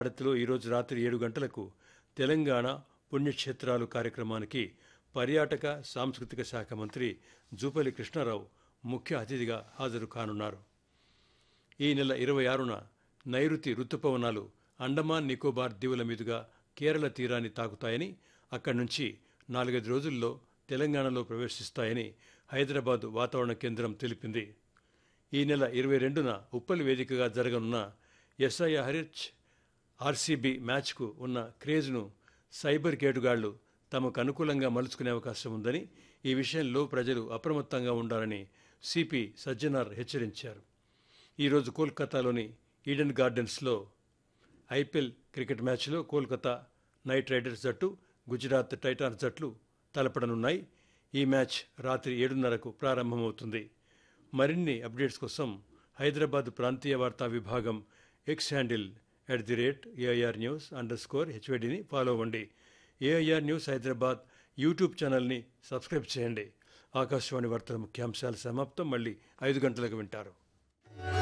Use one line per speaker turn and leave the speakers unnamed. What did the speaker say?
భారత్లో ఈరోజు రాత్రి ఏడు గంటలకు తెలంగాణ పుణ్యక్షేత్రాలు కార్యక్రమానికి పర్యాటక సాంస్కృతిక శాఖ మంత్రి జూపల్లి కృష్ణారావు ముఖ్య అతిథిగా హాజరు కానున్నారు ఈ నెల ఇరవై ఆరున నైరుతి రుతుపవనాలు అండమాన్ నికోబార్ దీవుల మీదుగా కేరళ తీరాన్ని తాకుతాయని అక్కడి నుంచి నాలుగైదు రోజుల్లో తెలంగాణలో ప్రవేశిస్తాయని హైదరాబాద్ వాతావరణ కేంద్రం తెలిపింది ఈ నెల ఇరవై రెండున ఉప్పల్ వేదికగా జరగనున్న ఎస్ఐ హరిచ్ ఆర్సీబీ మ్యాచ్కు ఉన్న క్రేజ్ను సైబర్ కేటుగాళ్లు తమకు అనుకూలంగా మలుచుకునే అవకాశం ఉందని ఈ విషయంలో ప్రజలు అప్రమత్తంగా ఉండాలని సిపి సజ్జనార్ హెచ్చరించారు ఈరోజు కోల్కతాలోని ఈడెన్ గార్డెన్స్లో ఐపీఎల్ క్రికెట్ మ్యాచ్లో కోల్కతా నైట్ రైడర్స్ జట్టు గుజరాత్ టైటాన్స్ జట్లు తలపడనున్నాయి ఈ మ్యాచ్ రాత్రి ఏడున్నరకు ప్రారంభమవుతుంది మరిన్ని అప్డేట్స్ కోసం హైదరాబాద్ ప్రాంతీయ వార్తా విభాగం X handle at the rate AIR news underscore హెచ్వైడిని ఫాలో అవ్వండి ఏఐఆర్ న్యూస్ హైదరాబాద్ యూట్యూబ్ ఛానల్ని సబ్స్క్రైబ్ చేయండి ఆకాశవాణి వార్తల ముఖ్యాంశాలు సమాప్తం మళ్ళీ ఐదు గంటలకు వింటారు